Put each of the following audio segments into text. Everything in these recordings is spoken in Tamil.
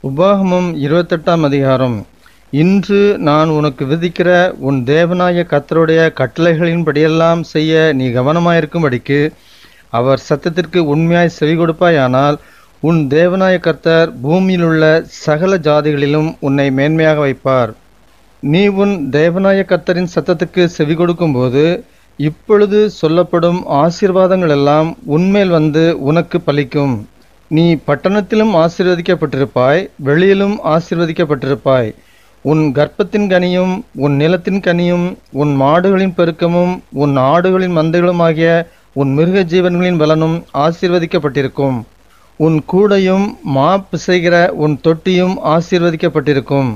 உபாகமம் இருபத்தெட்டாம் அதிகாரம் இன்று நான் உனக்கு விதிக்கிற உன் தேவனாய கர்த்தருடைய கட்டளைகளின்படியெல்லாம் செய்ய நீ கவனமாயிருக்கும்படிக்கு அவர் சத்தத்திற்கு உண்மையாய் செவி கொடுப்பாயானால் உன் தேவனாய கர்த்தர் பூமியிலுள்ள சகல ஜாதிகளிலும் உன்னை மேன்மையாக வைப்பார் நீ உன் தேவனாய கர்த்தரின் சத்தத்துக்கு செவி கொடுக்கும்போது இப்பொழுது சொல்லப்படும் ஆசீர்வாதங்கள் எல்லாம் உன்மேல் வந்து உனக்கு பலிக்கும் நீ பட்டணத்திலும் ஆசீர்வதிக்கப்பட்டிருப்பாய் வெளியிலும் ஆசீர்வதிக்கப்பட்டிருப்பாய் உன் கர்ப்பத்தின் கனியும் உன் நிலத்தின் கனியும் உன் மாடுகளின் பெருக்கமும் உன் ஆடுகளின் மந்தைகளுமாகிய உன் மிருக ஜீவன்களின் பலனும் ஆசீர்வதிக்கப்பட்டிருக்கும் உன் கூடையும் மா பிசைகிற உன் தொட்டியும் ஆசீர்வதிக்கப்பட்டிருக்கும்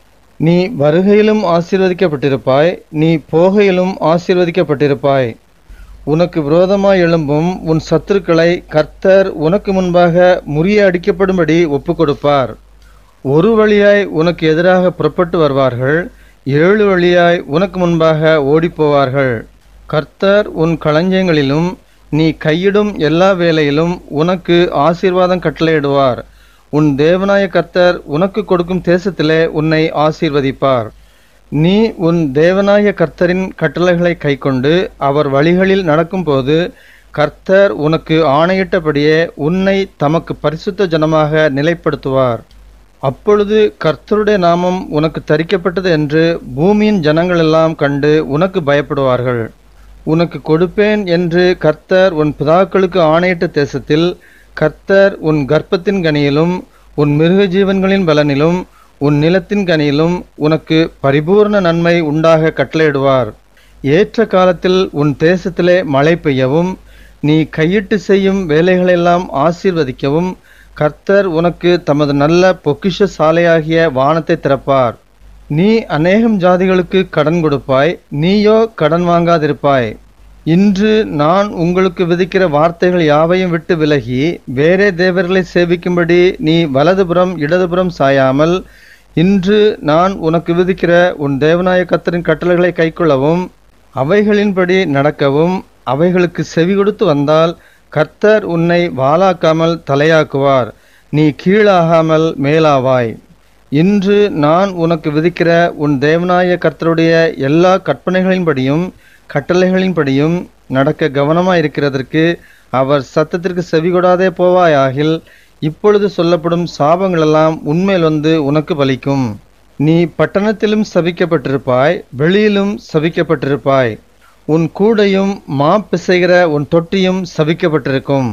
நீ வருகையிலும் ஆசீர்வதிக்கப்பட்டிருப்பாய் நீ போகையிலும் ஆசீர்வதிக்கப்பட்டிருப்பாய் உனக்கு விரோதமாய் எழும்பும் உன் சத்துருக்களை கர்த்தர் உனக்கு முன்பாக முறிய அடிக்கப்படும்படி ஒப்புக் கொடுப்பார் ஒரு வழியாய் உனக்கு எதிராக புறப்பட்டு வருவார்கள் ஏழு வழியாய் உனக்கு முன்பாக ஓடிப்போவார்கள் கர்த்தர் உன் களஞ்சியங்களிலும் நீ கையிடும் எல்லா வேலையிலும் உனக்கு ஆசீர்வாதம் கட்டளையிடுவார் உன் தேவனாய கர்த்தர் உனக்கு கொடுக்கும் தேசத்திலே உன்னை ஆசீர்வதிப்பார் நீ உன் தேவனாய கர்த்தரின் கட்டளைகளை கைக்கொண்டு அவர் வழிகளில் நடக்கும்போது கர்த்தர் உனக்கு ஆணையிட்டபடியே உன்னை தமக்கு பரிசுத்த ஜனமாக நிலைப்படுத்துவார் அப்பொழுது கர்த்தருடைய நாமம் உனக்கு தரிக்கப்பட்டது என்று பூமியின் ஜனங்களெல்லாம் கண்டு உனக்கு பயப்படுவார்கள் உனக்கு கொடுப்பேன் என்று கர்த்தர் உன் பிதாக்களுக்கு ஆணையிட்ட தேசத்தில் கர்த்தர் உன் கர்ப்பத்தின் கனியிலும் உன் மிருக ஜீவன்களின் பலனிலும் உன் நிலத்தின் கனியிலும் உனக்கு பரிபூர்ண நன்மை உண்டாக கட்டளையிடுவார் ஏற்ற காலத்தில் உன் தேசத்திலே மழை பெய்யவும் நீ கையிட்டு செய்யும் வேலைகளெல்லாம் ஆசீர்வதிக்கவும் கர்த்தர் உனக்கு தமது நல்ல பொக்கிஷ சாலையாகிய வானத்தை திறப்பார் நீ அநேகம் ஜாதிகளுக்கு கடன் கொடுப்பாய் நீயோ கடன் வாங்காதிருப்பாய் இன்று நான் உங்களுக்கு விதிக்கிற வார்த்தைகள் யாவையும் விட்டு விலகி வேறே தேவர்களை சேவிக்கும்படி நீ வலதுபுறம் இடதுபுறம் சாயாமல் இன்று நான் உனக்கு விதிக்கிற உன் தேவநாய கத்தரின் கட்டளைகளை கைக்கொள்ளவும் அவைகளின்படி நடக்கவும் அவைகளுக்கு செவி கொடுத்து வந்தால் கர்த்தர் உன்னை வாலாக்காமல் தலையாக்குவார் நீ கீழாகாமல் மேலாவாய் இன்று நான் உனக்கு விதிக்கிற உன் தேவநாய கர்த்தருடைய எல்லா கற்பனைகளின்படியும் கட்டளைகளின்படியும் நடக்க கவனமாயிருக்கிறதற்கு அவர் சத்தத்திற்கு செவிகொடாதே போவாயாகில் இப்பொழுது சொல்லப்படும் சாபங்களெல்லாம் உண்மையில் வந்து உனக்கு பலிக்கும் நீ பட்டணத்திலும் சபிக்கப்பட்டிருப்பாய் வெளியிலும் சபிக்கப்பட்டிருப்பாய் உன் கூடையும் மா பிசைகிற உன் தொட்டியும் சபிக்கப்பட்டிருக்கும்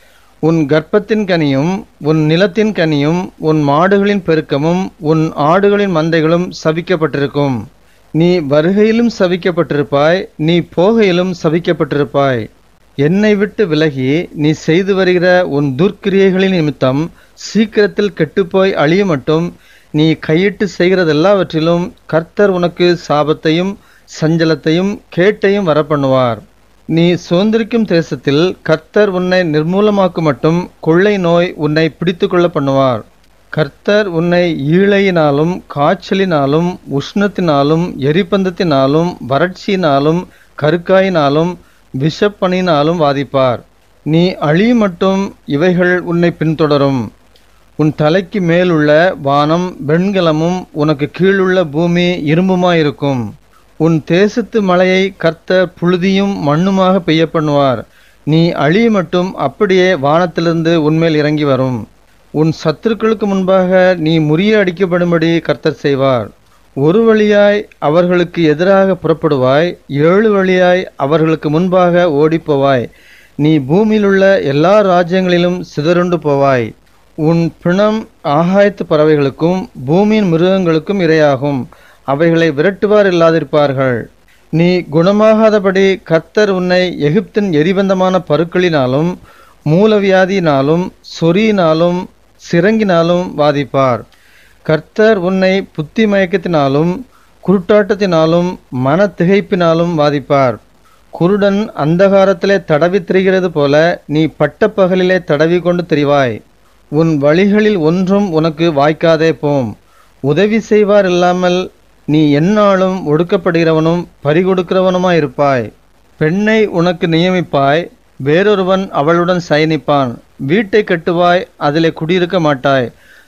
உன் கர்ப்பத்தின் கனியும் உன் நிலத்தின் கனியும் உன் மாடுகளின் பெருக்கமும் உன் ஆடுகளின் மந்தைகளும் சபிக்கப்பட்டிருக்கும் நீ வருகையிலும் சபிக்கப்பட்டிருப்பாய் நீ போகையிலும் சபிக்கப்பட்டிருப்பாய் என்னை விட்டு விலகி நீ செய்து வருகிற உன் துர்க்கிரியைகளின் நிமித்தம் சீக்கிரத்தில் கெட்டுப்போய் அழிய மட்டும் நீ கையிட்டு செய்கிறதெல்லாவற்றிலும் கர்த்தர் உனக்கு சாபத்தையும் சஞ்சலத்தையும் கேட்டையும் வரப்பண்ணுவார் நீ சுதந்திரிக்கும் தேசத்தில் கர்த்தர் உன்னை நிர்மூலமாக்கும் மட்டும் கொள்ளை நோய் உன்னை பிடித்து கொள்ள பண்ணுவார் கர்த்தர் உன்னை ஈழையினாலும் காய்ச்சலினாலும் உஷ்ணத்தினாலும் எரிபந்தத்தினாலும் வறட்சியினாலும் கருக்காயினாலும் விஷப்பணினாலும் வாதிப்பார் நீ அழி மட்டும் இவைகள் உன்னை பின்தொடரும் உன் தலைக்கு மேலுள்ள வானம் வெண்கலமும் உனக்கு கீழுள்ள பூமி இரும்புமாயிருக்கும் உன் தேசத்து மழையை கர்த்த புழுதியும் மண்ணுமாக பெய்ய பண்ணுவார் நீ அழி மட்டும் அப்படியே வானத்திலிருந்து உன்மேல் இறங்கி வரும் உன் சத்துருக்களுக்கு முன்பாக நீ முறிய அடிக்கப்படும்படி கர்த்தர் செய்வார் ஒரு வழியாய் அவர்களுக்கு எதிராக புறப்படுவாய் ஏழு வழியாய் அவர்களுக்கு முன்பாக ஓடிப்போவாய் நீ பூமியிலுள்ள எல்லா ராஜ்யங்களிலும் சிதறுண்டு போவாய் உன் பிணம் ஆகாயத்து பறவைகளுக்கும் பூமியின் மிருகங்களுக்கும் இரையாகும் அவைகளை விரட்டுவார் இல்லாதிருப்பார்கள் நீ குணமாகாதபடி கர்த்தர் உன்னை எகிப்தின் எரிபந்தமான பருக்களினாலும் மூலவியாதியினாலும் சொறியினாலும் சிறங்கினாலும் வாதிப்பார் கர்த்தர் உன்னை புத்தி மயக்கத்தினாலும் குருட்டாட்டத்தினாலும் மன திகைப்பினாலும் வாதிப்பார் குருடன் அந்தகாரத்திலே தடவி திரிகிறது போல நீ பட்டப்பகலிலே தடவி கொண்டு திரிவாய் உன் வழிகளில் ஒன்றும் உனக்கு வாய்க்காதே போம் உதவி செய்வார் இல்லாமல் நீ எந்நாளும் ஒடுக்கப்படுகிறவனும் பறிகொடுக்கிறவனுமாயிருப்பாய் பெண்ணை உனக்கு நியமிப்பாய் வேறொருவன் அவளுடன் சயனிப்பான் வீட்டை கட்டுவாய் அதிலே குடியிருக்க மாட்டாய்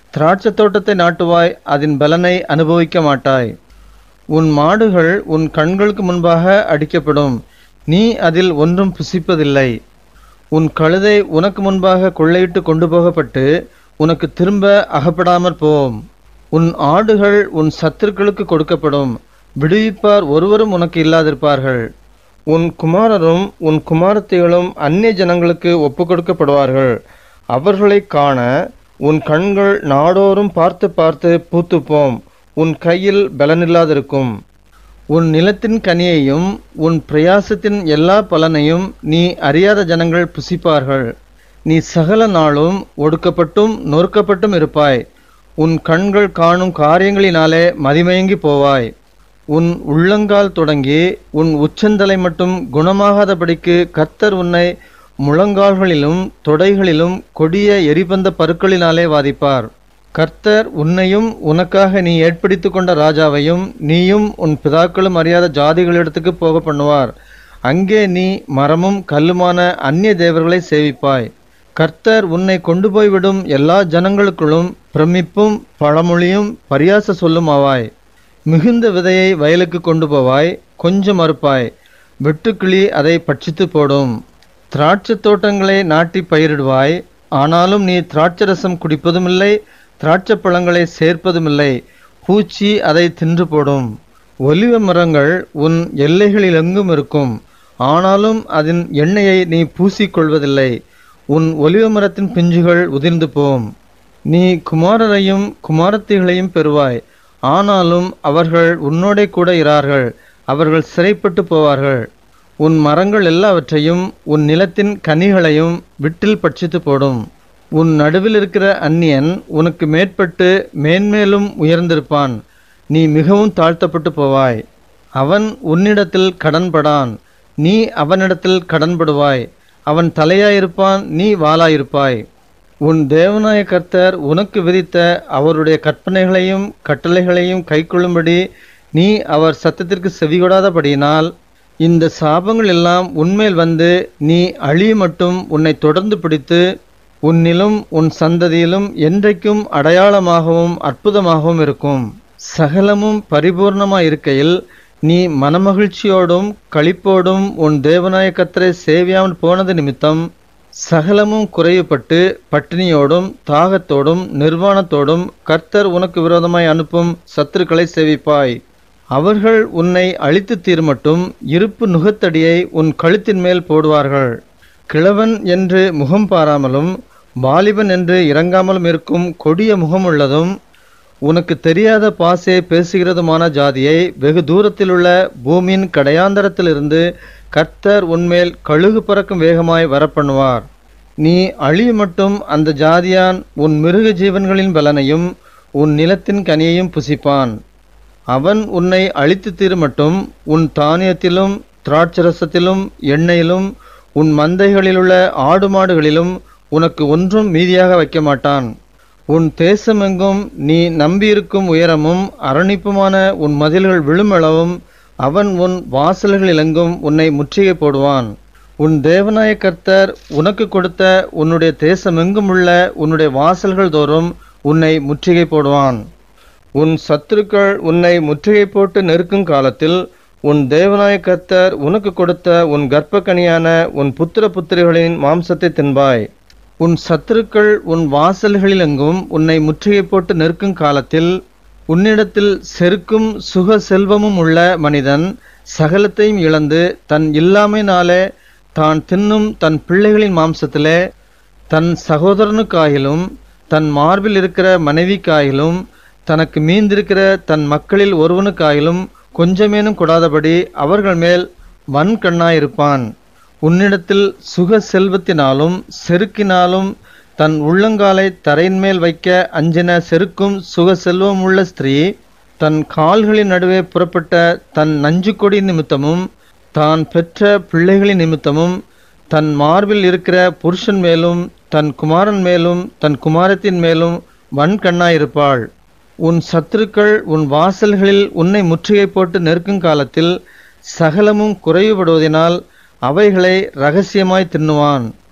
திராட்சை தோட்டத்தை நாட்டுவாய் அதன் பலனை அனுபவிக்க மாட்டாய் உன் மாடுகள் உன் கண்களுக்கு முன்பாக அடிக்கப்படும் நீ அதில் ஒன்றும் புசிப்பதில்லை உன் கழுதை உனக்கு முன்பாக கொள்ளையிட்டு கொண்டு போகப்பட்டு உனக்கு திரும்ப அகப்படாமற் போம் உன் ஆடுகள் உன் சத்துருக்களுக்கு கொடுக்கப்படும் விடுவிப்பார் ஒருவரும் உனக்கு இல்லாதிருப்பார்கள் உன் குமாரரும் உன் குமாரத்திகளும் அந்நிய ஜனங்களுக்கு ஒப்புக் கொடுக்கப்படுவார்கள் அவர்களைக் காண உன் கண்கள் நாடோறும் பார்த்து பார்த்து பூத்துப்போம் உன் கையில் பலனில்லாதிருக்கும் உன் நிலத்தின் கனியையும் உன் பிரயாசத்தின் எல்லா பலனையும் நீ அறியாத ஜனங்கள் புசிப்பார்கள் நீ சகல நாளும் ஒடுக்கப்பட்டும் நொறுக்கப்பட்டும் இருப்பாய் உன் கண்கள் காணும் காரியங்களினாலே மதிமயங்கி போவாய் உன் உள்ளங்கால் தொடங்கி உன் உச்சந்தலை மட்டும் குணமாகாதபடிக்கு கர்த்தர் உன்னை முழங்கால்களிலும் தொடைகளிலும் கொடிய எரிபந்த பருக்களினாலே வாதிப்பார் கர்த்தர் உன்னையும் உனக்காக நீ ஏற்படுத்திக் கொண்ட ராஜாவையும் நீயும் உன் பிதாக்களும் அறியாத ஜாதிகளிடத்துக்கு போக பண்ணுவார் அங்கே நீ மரமும் கல்லுமான அந்நிய தேவர்களை சேவிப்பாய் கர்த்தர் உன்னை கொண்டு போய்விடும் எல்லா ஜனங்களுக்குள்ளும் பிரமிப்பும் பழமொழியும் பரியாச சொல்லும் ஆவாய் மிகுந்த விதையை வயலுக்கு கொண்டு போவாய் கொஞ்சம் மறுப்பாய் வெட்டுக்கிளி அதை பட்சித்து போடும் திராட்சை தோட்டங்களை நாட்டி பயிரிடுவாய் ஆனாலும் நீ திராட்சரசம் குடிப்பதுமில்லை திராட்சை பழங்களை சேர்ப்பதுமில்லை பூச்சி அதை தின்று போடும் ஒலிவ மரங்கள் உன் எல்லைகளிலெங்கும் இருக்கும் ஆனாலும் அதன் எண்ணெயை நீ பூசிக்கொள்வதில்லை உன் ஒலிவ மரத்தின் பிஞ்சுகள் உதிர்ந்து போம் நீ குமாரரையும் குமாரத்திகளையும் பெறுவாய் ஆனாலும் அவர்கள் உன்னோடே கூட இரார்கள் அவர்கள் சிறைப்பட்டு போவார்கள் உன் மரங்கள் எல்லாவற்றையும் உன் நிலத்தின் கனிகளையும் விட்டில் பட்சித்து போடும் உன் நடுவில் இருக்கிற அந்நியன் உனக்கு மேற்பட்டு மேன்மேலும் உயர்ந்திருப்பான் நீ மிகவும் தாழ்த்தப்பட்டு போவாய் அவன் உன்னிடத்தில் கடன்படான் நீ அவனிடத்தில் கடன்படுவாய் அவன் தலையாயிருப்பான் நீ வாளாயிருப்பாய் உன் தேவனாய கர்த்தர் உனக்கு விதித்த அவருடைய கற்பனைகளையும் கட்டளைகளையும் கைக்கொள்ளும்படி நீ அவர் சத்தத்திற்கு செவிகொடாதபடியினால் இந்த சாபங்கள் எல்லாம் உன்மேல் வந்து நீ அழிய மட்டும் உன்னை தொடர்ந்து பிடித்து உன்னிலும் உன் சந்ததியிலும் என்றைக்கும் அடையாளமாகவும் அற்புதமாகவும் இருக்கும் சகலமும் பரிபூர்ணமாய் இருக்கையில் நீ மனமகிழ்ச்சியோடும் களிப்போடும் உன் தேவனாய கர்த்தரை சேவியாமல் போனது நிமித்தம் சகலமும் குறைவுபட்டு பட்டினியோடும் தாகத்தோடும் நிர்வாணத்தோடும் கர்த்தர் உனக்கு விரோதமாய் அனுப்பும் சத்துருக்களை சேவிப்பாய் அவர்கள் உன்னை அழித்து தீர்மட்டும் இருப்பு நுகத்தடியை உன் கழுத்தின் மேல் போடுவார்கள் கிழவன் என்று முகம் பாராமலும் வாலிபன் என்று இறங்காமலும் இருக்கும் கொடிய முகமுள்ளதும் உனக்கு தெரியாத பாசையை பேசுகிறதுமான ஜாதியை வெகு தூரத்திலுள்ள பூமியின் கடையாந்தரத்திலிருந்து கர்த்தர் உன்மேல் கழுகு பறக்கும் வேகமாய் வரப்பண்ணுவார் நீ அழிய மட்டும் அந்த ஜாதியான் உன் மிருக ஜீவன்களின் பலனையும் உன் நிலத்தின் கனியையும் புசிப்பான் அவன் உன்னை அழித்து தீருமட்டும் உன் தானியத்திலும் திராட்சரசத்திலும் எண்ணெயிலும் உன் மந்தைகளிலுள்ள ஆடு மாடுகளிலும் உனக்கு ஒன்றும் மீதியாக வைக்க மாட்டான் உன் தேசமெங்கும் நீ நம்பியிருக்கும் உயரமும் அரணிப்புமான உன் மதில்கள் விழுமளவும் அவன் உன் வாசல்களிலெங்கும் உன்னை முற்றுகை போடுவான் உன் தேவனாய கர்த்தர் உனக்கு கொடுத்த உன்னுடைய தேசமெங்கும் உள்ள உன்னுடைய வாசல்கள் தோறும் உன்னை முற்றுகை போடுவான் உன் சத்துருக்கள் உன்னை முற்றுகை போட்டு நெருக்கும் காலத்தில் உன் தேவனாய கர்த்தர் உனக்கு கொடுத்த உன் கர்ப்பக்கனியான உன் புத்திர புத்திரிகளின் மாம்சத்தை தின்பாய் உன் சத்துருக்கள் உன் வாசல்களிலெங்கும் உன்னை முற்றுகை போட்டு நிற்கும் காலத்தில் உன்னிடத்தில் செருக்கும் சுக செல்வமும் உள்ள மனிதன் சகலத்தையும் இழந்து தன் இல்லாமையினாலே தான் தின்னும் தன் பிள்ளைகளின் மாம்சத்திலே தன் சகோதரனுக்காயிலும் தன் மார்பில் இருக்கிற மனைவிக்காயிலும் தனக்கு மீந்திருக்கிற தன் மக்களில் ஒருவனுக்காயிலும் கொஞ்சமேனும் கொடாதபடி அவர்கள் மேல் வன் கண்ணாயிருப்பான் உன்னிடத்தில் சுக செல்வத்தினாலும் செருக்கினாலும் தன் உள்ளங்காலை தரையின் மேல் வைக்க அஞ்சின செருக்கும் சுக செல்வமுள்ள ஸ்திரீ தன் கால்களின் நடுவே புறப்பட்ட தன் நஞ்சுக்கொடி நிமித்தமும் தான் பெற்ற பிள்ளைகளின் நிமித்தமும் தன் மார்பில் இருக்கிற புருஷன் மேலும் தன் குமாரன் மேலும் தன் குமாரத்தின் மேலும் வன்கண்ணாயிருப்பாள் உன் சத்துருக்கள் உன் வாசல்களில் உன்னை முற்றுகை போட்டு நெருக்கும் காலத்தில் சகலமும் குறைவுபடுவதினால் அவைகளை ரகசியமாய் தின்னுவான்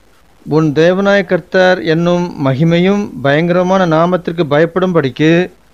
உன் தேவனாய கர்த்தர் என்னும் மகிமையும் பயங்கரமான நாமத்திற்கு பயப்படும்படிக்கு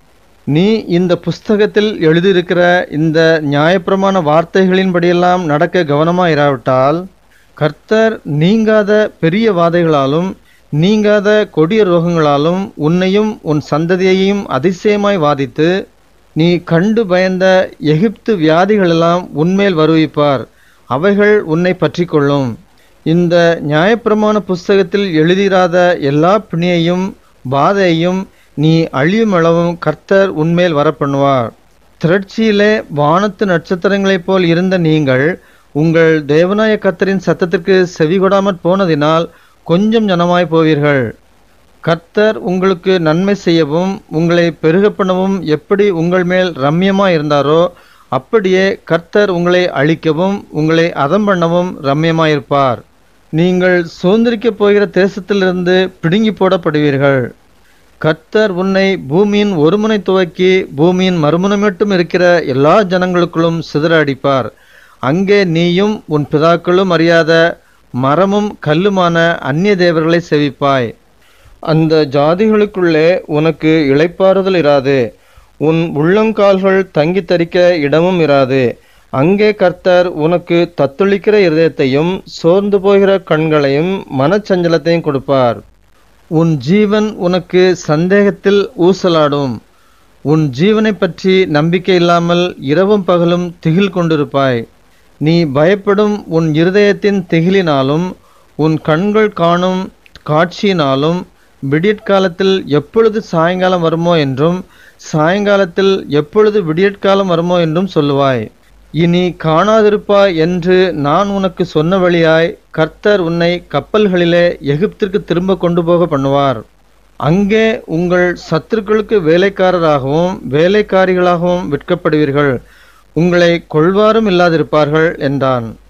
நீ இந்த புஸ்தகத்தில் எழுதியிருக்கிற இந்த நியாயப்பிரமாண வார்த்தைகளின்படியெல்லாம் நடக்க கவனமாயிராவிட்டால் கர்த்தர் நீங்காத பெரிய வாதைகளாலும் நீங்காத கொடிய ரோகங்களாலும் உன்னையும் உன் சந்ததியையும் அதிசயமாய் வாதித்து நீ கண்டு பயந்த எகிப்து வியாதிகளெல்லாம் உன்மேல் வருவிப்பார் அவைகள் உன்னை பற்றி கொள்ளும் இந்த நியாயப்பிரமாண புஸ்தகத்தில் எழுதிராத எல்லா பிணியையும் பாதையையும் நீ அழியுமளவும் கர்த்தர் உன்மேல் வரப்பண்ணுவார் திரட்சியிலே வானத்து நட்சத்திரங்களைப் போல் இருந்த நீங்கள் உங்கள் தேவநாய கர்த்தரின் சத்தத்திற்கு செவிகொடாமற் போனதினால் கொஞ்சம் ஜனமாய் போவீர்கள் கர்த்தர் உங்களுக்கு நன்மை செய்யவும் உங்களை பெருக பண்ணவும் எப்படி உங்கள் மேல் ரம்யமாய் இருந்தாரோ அப்படியே கர்த்தர் உங்களை அழிக்கவும் உங்களை அதம் பண்ணவும் ரம்யமாயிருப்பார் நீங்கள் சுதந்திரிக்கப் போகிற தேசத்திலிருந்து பிடுங்கி போடப்படுவீர்கள் கர்த்தர் உன்னை பூமியின் ஒருமுனை துவக்கி பூமியின் மறுமுனை மட்டும் இருக்கிற எல்லா ஜனங்களுக்குள்ளும் சிதற அடிப்பார் அங்கே நீயும் உன் பிதாக்களும் அறியாத மரமும் கல்லுமான அந்நிய தேவர்களை செவிப்பாய் அந்த ஜாதிகளுக்குள்ளே உனக்கு இளைப்பாறுதல் இராது உன் உள்ளங்கால்கள் தங்கி தரிக்க இடமும் இராது அங்கே கர்த்தர் உனக்கு தத்துளிக்கிற இருதயத்தையும் சோர்ந்து போகிற கண்களையும் மனச்சஞ்சலத்தையும் கொடுப்பார் உன் ஜீவன் உனக்கு சந்தேகத்தில் ஊசலாடும் உன் ஜீவனை பற்றி நம்பிக்கை இல்லாமல் இரவும் பகலும் திகில் கொண்டிருப்பாய் நீ பயப்படும் உன் இருதயத்தின் திகிலினாலும் உன் கண்கள் காணும் காட்சியினாலும் விடியற்காலத்தில் எப்பொழுது சாயங்காலம் வருமோ என்றும் சாயங்காலத்தில் எப்பொழுது விடியற்காலம் வருமோ என்றும் சொல்லுவாய் இனி காணாதிருப்பாய் என்று நான் உனக்கு சொன்ன வழியாய் கர்த்தர் உன்னை கப்பல்களிலே எகிப்திற்கு திரும்ப கொண்டு போக பண்ணுவார் அங்கே உங்கள் சத்துருக்களுக்கு வேலைக்காரராகவும் வேலைக்காரிகளாகவும் விற்கப்படுவீர்கள் உங்களை கொள்வாரும் இல்லாதிருப்பார்கள் என்றான்